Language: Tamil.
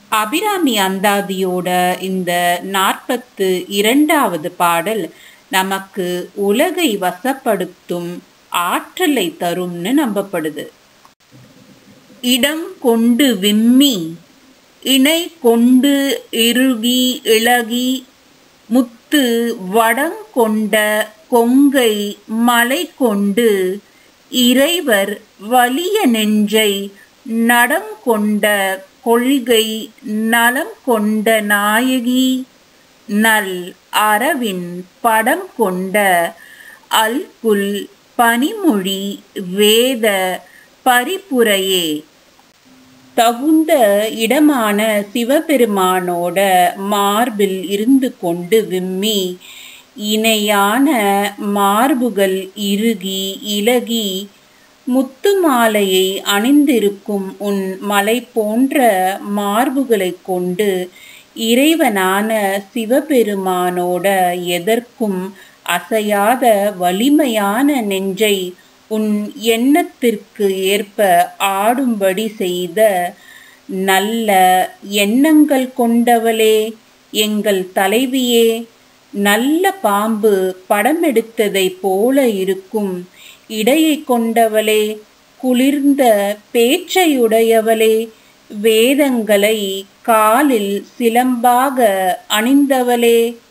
அபிராமி அந்தாதியோட இந்த நாற்பத்து இரண்டாவது பாடல் நமக்கு உலகை வசப்படுத்தும் ஆற்றலை தரும்னு நம்பப்படுது இடம் கொண்டு விம்மி இணை கொண்டு இறுகி இளகி முத்து வடங்கொண்ட கொங்கை மலை கொண்டு இறைவர் வலிய நெஞ்சை நடங்கொண்ட கொள்கை நலம் கொண்ட நாயகி நல் அரவின் படம் கொண்ட அல்குல் பனிமொழி வேத பரிபுரையே தகுந்த இடமான சிவபெருமானோட மார்பில் இருந்து கொண்டு விம்மி இணையான மார்புகள் இறுகி இலகி முத்து மாலையை அணிந்திருக்கும் உன் மலை போன்ற மார்புகளைக் கொண்டு இறைவனான சிவபெருமானோட எதற்கும் அசையாத வலிமையான நெஞ்சை உன் எண்ணத்திற்கு ஏற்ப ஆடும்படி செய்த நல்ல எண்ணங்கள் கொண்டவளே எங்கள் தலைவியே நல்ல பாம்பு படமெடுத்ததைப் போல இருக்கும் இடையை கொண்டவளே குளிர்ந்த பேச்சையுடையவளே வேதங்களை காலில் சிலம்பாக அணிந்தவளே